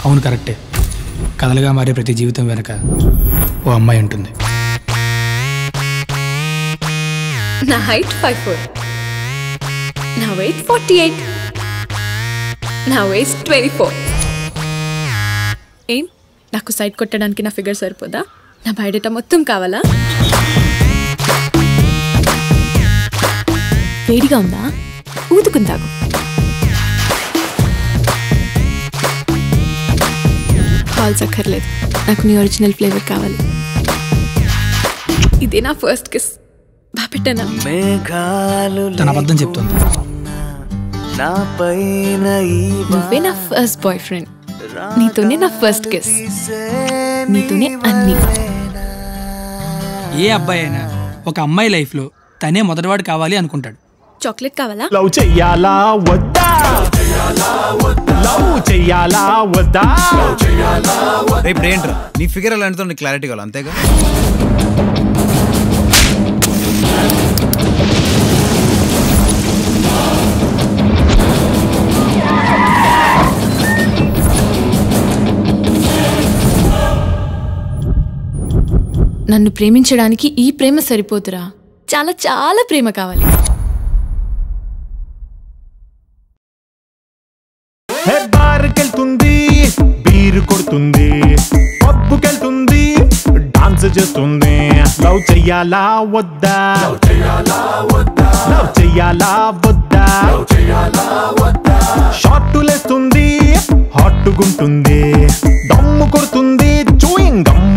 అవును కరెక్టే కథలుగా మారే ప్రతి జీవితం వెనక ఓ అమ్మాయి ఉంటుంది నా హైట్ ఫైవ్ ఫోర్ నా వెయిట్ ఫార్టీ ఎయిట్ నా వెయిట్ ట్వంటీ ఫోర్ ఏం నాకు సైడ్ కొట్టడానికి నా ఫిగర్ సరిపోదా నా బయోడేటా మొత్తం కావాలా వేడిగా ఉందా ఊదుకుందాగు కాల్స్ అక్కర్లేదు నాకు నీ ఒరిజినల్ ఫ్లేవర్ కావాలి ఇదే నా ఫస్ట్ కిస్ బా పెట్టానా మేఘాలు తన అబద్ధం చెప్తుంది నా పైన ఈ నువ్వే నా ఫస్ట్ బాయ్ ఫ్రెండ్ నీతోనే నా ఫస్ట్ కిస్ నీతోనే అన్ని ఏ అబ్బాయి అయినా ఒక అమ్మాయి లైఫ్లో తనే మొదటివాడు కావాలి అనుకుంటాడు చాక్లెట్ కావాలా లవ్ చెయ్యాలా వద్దా లవ్ చెయ్యాలా వద్దా రేపు ఏంట్రా నీ ఫిగర్ ఎలా అంటున్నా క్లారిటీ కావాలి అంతేగా నన్ను ప్రేమించడానికి ఈ ప్రేమ సరిపోతురా చాలా చాలా ప్రేమ కావాలి హే బార్కెళ్తుంది బీరు కొడుతుంది పబ్బుకెళ్తుంది డాన్స్ చేస్తుంది లవ్ చెయ్యాలా వద్దా లవ్ చెయ్యాలా వద్దా షార్టులేస్తుంది హాట్టుగుంటుంది దమ్ము కొడుతుంది చూయింగ్ గమ్